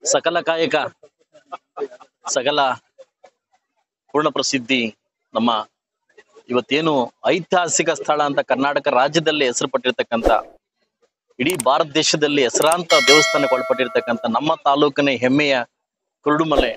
ಸಕಲ ಕಾಯಕ ಸಕಲ ಪೂರ್ಣ ಪ್ರಸಿದ್ಧಿ ನಮ್ಮ ಇವತ್ತೇನು ಐತಿಹಾಸಿಕ ಸ್ಥಳ ಅಂತ ಕರ್ನಾಟಕ ರಾಜ್ಯದಲ್ಲಿ ಹೆಸರು ಪಟ್ಟಿರ್ತಕ್ಕಂಥ ಇಡೀ ಭಾರತ ದೇಶದಲ್ಲಿ ಹೆಸರಾಂತ ದೇವಸ್ಥಾನಕ್ಕೆ ಒಳಪಟ್ಟಿರ್ತಕ್ಕಂಥ ನಮ್ಮ ತಾಲೂಕಿನ ಹೆಮ್ಮೆಯ ಕುರುಡುಮಲೆ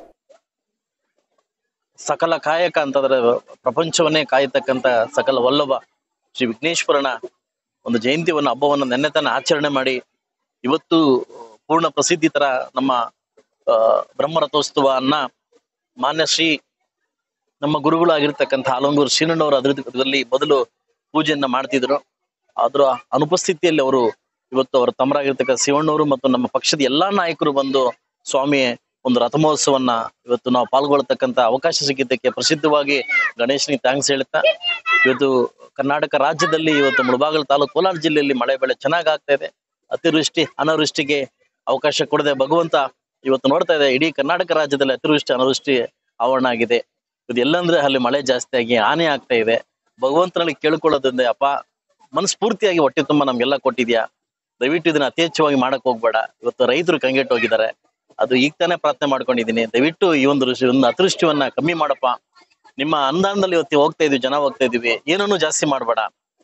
ಸಕಲ ಕಾಯಕ ಅಂತಂದ್ರೆ ಪ್ರಪಂಚವನ್ನೇ ಕಾಯತಕ್ಕಂಥ ಸಕಲ ವಲ್ಲಭ ಶ್ರೀ ವಿಘ್ನೇಶ್ವರನ ಒಂದು ಜಯಂತಿವನ್ನು ಹಬ್ಬವನ್ನು ನೆನ್ನೆ ತಾನೇ ಆಚರಣೆ ಮಾಡಿ ಇವತ್ತು ಪೂರ್ಣ ಪ್ರಸಿದ್ಧಿ ತರ ನಮ್ಮ ಆ, ಬ್ರಹ್ಮರಥೋತ್ಸವನ್ನ ಮಾನ್ಯ ಶ್ರೀ ನಮ್ಮ ಗುರುಗಳಾಗಿರ್ತಕ್ಕಂಥ ಆಲಂಗೂರು ಶ್ರೀನಣ್ಣವರ ಅಧಿಕೃತದಲ್ಲಿ ಮೊದಲು ಪೂಜೆಯನ್ನ ಮಾಡ್ತಿದ್ರು ಅದರ ಅನುಪಸ್ಥಿತಿಯಲ್ಲಿ ಅವರು ಇವತ್ತು ಅವರ ತಮ್ಮರಾಗಿರ್ತಕ್ಕಂಥ ಶಿವಣ್ಣವರು ಮತ್ತು ನಮ್ಮ ಪಕ್ಷದ ಎಲ್ಲಾ ನಾಯಕರು ಬಂದು ಸ್ವಾಮಿ ಒಂದು ರಥಮಹೋತ್ಸವನ್ನ ಇವತ್ತು ನಾವು ಪಾಲ್ಗೊಳ್ತಕ್ಕಂತ ಅವಕಾಶ ಸಿಕ್ಕಿದ್ದಕ್ಕೆ ಪ್ರಸಿದ್ಧವಾಗಿ ಗಣೇಶನಿಗೆ ಥ್ಯಾಂಕ್ಸ್ ಹೇಳ್ತಾ ಇವತ್ತು ಕರ್ನಾಟಕ ರಾಜ್ಯದಲ್ಲಿ ಇವತ್ತು ಮುಳಬಾಗಿಲು ತಾಲೂಕು ಕೋಲಾರ ಜಿಲ್ಲೆಯಲ್ಲಿ ಮಳೆ ಬೆಳೆ ಚೆನ್ನಾಗ್ ಆಗ್ತಾ ಇದೆ ಅತಿವೃಷ್ಟಿ ಅನಾವೃಷ್ಟಿಗೆ ಅವಕಾಶ ಕೊಡದೆ ಭಗವಂತ ಇವತ್ತು ನೋಡ್ತಾ ಇದೆ ಇಡೀ ಕರ್ನಾಟಕ ರಾಜ್ಯದಲ್ಲಿ ಅತಿವೃಷ್ಟಿ ಅನಾವೃಷ್ಟಿ ಆವರಣ ಆಗಿದೆ ಇದು ಎಲ್ಲಂದ್ರೆ ಅಲ್ಲಿ ಮಳೆ ಜಾಸ್ತಿ ಆಗಿ ಹಾನಿ ಆಗ್ತಾ ಇದೆ ಭಗವಂತನಲ್ಲಿ ಕೇಳ್ಕೊಳ್ಳೋದ್ರಿಂದ ಅಪ್ಪ ಮನಸ್ಫೂರ್ತಿಯಾಗಿ ಹೊಟ್ಟೆ ತುಂಬ ನಮ್ಗೆಲ್ಲ ಕೊಟ್ಟಿದ್ಯಾ ದಯವಿಟ್ಟು ಇದನ್ನ ಅತಿ ಹೆಚ್ಚವಾಗಿ ಮಾಡಕ್ ಹೋಗ್ಬೇಡ ಇವತ್ತು ರೈತರು ಕಂಗೆಟ್ಟು ಹೋಗಿದ್ದಾರೆ ಅದು ಈಗ ತಾನೇ ಪ್ರಾರ್ಥನೆ ಮಾಡ್ಕೊಂಡಿದ್ದೀನಿ ದಯವಿಟ್ಟು ಈ ಒಂದು ಋಷಿ ಒಂದು ಅತಿವೃಷ್ಟಿವನ್ನ ಕಮ್ಮಿ ಮಾಡಪ್ಪ ನಿಮ್ಮ ಅನುದಾನದಲ್ಲಿ ಇವತ್ತು ಹೋಗ್ತಾ ಇದೀವಿ ಜನ ಹೋಗ್ತಾ ಇದೀವಿ ಏನನ್ನು ಜಾಸ್ತಿ ಮಾಡಬೇಡ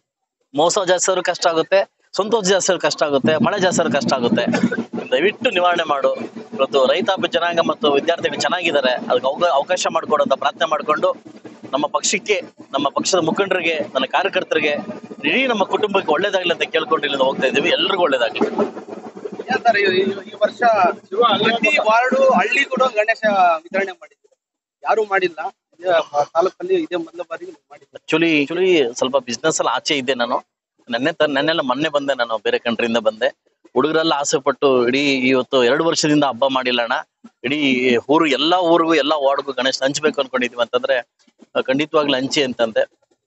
ಮೋಸ ಜಾಸ್ತಿ ಆದ್ರೂ ಕಷ್ಟ ಆಗುತ್ತೆ ಸಂತೋಷ ಜಾಸ್ತಿ ಆದ್ರೂ ಕಷ್ಟ ಆಗುತ್ತೆ ಮಳೆ ಜಾಸ್ತಿ ಆದ್ರೂ ಕಷ್ಟ ಆಗುತ್ತೆ ದಯವಿಟ್ಟು ನಿವಾರಣೆ ಮಾಡು ಇವತ್ತು ರೈತಾಪಿ ಜನಾಂಗ ಮತ್ತು ವಿದ್ಯಾರ್ಥಿಗಳು ಚೆನ್ನಾಗಿದ್ದಾರೆ ಅದಕ್ಕೆ ಅವಕ- ಅವಕಾಶ ಮಾಡಿಕೊಡು ಅಂತ ಪ್ರಾರ್ಥನೆ ಮಾಡಿಕೊಂಡು ನಮ್ಮ ಪಕ್ಷಕ್ಕೆ ನಮ್ಮ ಪಕ್ಷದ ಮುಖಂಡರಿಗೆ ನನ್ನ ಕಾರ್ಯಕರ್ತರಿಗೆ ಇಡೀ ನಮ್ಮ ಕುಟುಂಬಕ್ಕೆ ಒಳ್ಳೇದಾಗ್ಲಿ ಅಂತ ಕೇಳ್ಕೊಂಡು ಇಲ್ಲಿಂದ ಹೋಗ್ತಾ ಇದೀವಿ ಎಲ್ರಿಗೂ ಒಳ್ಳೇದಾಗ್ಲಿ ಏನ್ ಸರ್ ಈ ಈ ವರ್ಷ ಪ್ರತಿ ವಾರ್ಡು ಹಳ್ಳಿ ಕೂಡ ಗಣೇಶ ವಿತರಣೆ ಮಾಡಿದ್ರು ಯಾರು ಮಾಡಿಲ್ಲ ಇದೇ ತಾಲೂಕಲ್ಲಿ ಇದೇ ಮೊದಲ ಬಾರಿಗೆ ಮಾಡಿದ್ರು ಆಕ್ಚುಲಿ ಆಕ್ಚುಲಿ ಸ್ವಲ್ಪ ಬಿಸ್ನೆಸ್ ಅಲ್ಲಿ ಆಚೆ ಇದ್ದೆ ನಾನು ನೆನ್ನೆ ತ ನೆನ್ನೆಲ್ಲ ಮೊನ್ನೆ ಬಂದೆ ನಾನು ಬೇರೆ ಕಂಟ್ರಿಯಿಂದ ಬಂದೆ ಹುಡುಗರೆಲ್ಲ ಆಸೆ ಪಟ್ಟು ಇಡೀ ಇವತ್ತು ಎರಡು ವರ್ಷದಿಂದ ಹಬ್ಬ ಮಾಡಿಲ್ಲ ಅಣ್ಣ ಇಡೀ ಊರು ಎಲ್ಲಾ ಊರಿಗೂ ಎಲ್ಲಾ ವಾರ್ಡ್ಗೂ ಗಣೇಶ ಹಂಚ್ಬೇಕು ಅನ್ಕೊಂಡಿದೀವಿ ಅಂತಂದ್ರೆ ಆ, ಖಂಡಿತವಾಗ್ಲೂ ಹಂಚಿ ಅಂತಂದೆ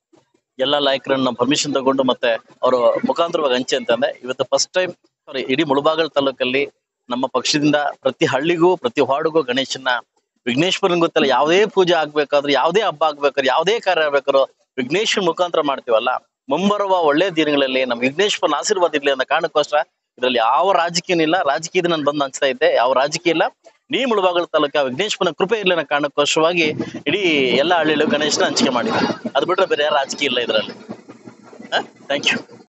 ಎಲ್ಲ ನಾಯಕರನ್ನ ಪರ್ಮಿಷನ್ ತಗೊಂಡು ಮತ್ತೆ ಅವರು ಮುಖಾಂತರವಾಗಿ ಹಂಚಿ ಅಂತಂದೆ ಇವತ್ತು ಫಸ್ಟ್ ಟೈಮ್ ಸಾರಿ ಇಡೀ ಮುಳಬಾಗಲ್ ತಾಲೂಕಲ್ಲಿ ನಮ್ಮ ಪಕ್ಷದಿಂದ ಪ್ರತಿ ಹಳ್ಳಿಗೂ ಪ್ರತಿ ವಾರ್ಡ್ಗೂ ಗಣೇಶನ ವಿಘ್ನೇಶ್ವರನ್ ಗೊತ್ತಲ್ಲ ಯಾವುದೇ ಪೂಜೆ ಆಗ್ಬೇಕಾದ್ರೆ ಯಾವುದೇ ಹಬ್ಬ ಆಗ್ಬೇಕಾದ್ರೆ ಯಾವುದೇ ಕಾರ್ಯ ಆಗ್ಬೇಕಾದ್ರೂ ವಿಘ್ನೇಶ್ವರ ಮುಖಾಂತರ ಮಾಡ್ತೀವಲ್ಲ ಮುಂಬರುವ ಒಳ್ಳೆ ದಿನಗಳಲ್ಲಿ ನಮ್ಮ ವಿಘ್ನೇಶ್ವರನ ಆಶೀರ್ವಾದ ಇರ್ಲಿ ಅನ್ನೋ ಕಾರಣಕ್ಕೋಸ್ಕರ ಇದರಲ್ಲಿ ಯಾವ ರಾಜಕೀಯ ಇಲ್ಲ ರಾಜಕೀಯದ ನಾನು ಬಂದು ಹಂಚ್ತಾ ಇದ್ದೆ ಯಾವ ರಾಜಕೀಯ ಇಲ್ಲ ನೀ ಮುಳಬಾಗಲ ತಾಲೂಕ ವಿಘ್ನೇಶ್ವರನ ಕೃಪೆ ಇರ್ಲಿ ಅನ್ನೋ ಕಾರಣಕ್ಕೋಸ್ಕರವಾಗಿ ಇಡೀ ಎಲ್ಲ ಹಳ್ಳಿಗಳು ಗಣೇಶನ ಹಂಚಿಕೆ ಮಾಡಿದ್ರು ಅದು ಬಿಟ್ರೆ ಬೇರೆ ಯಾರು ರಾಜಕೀಯ ಇಲ್ಲ ಇದರಲ್ಲಿ ಥ್ಯಾಂಕ್ ಯು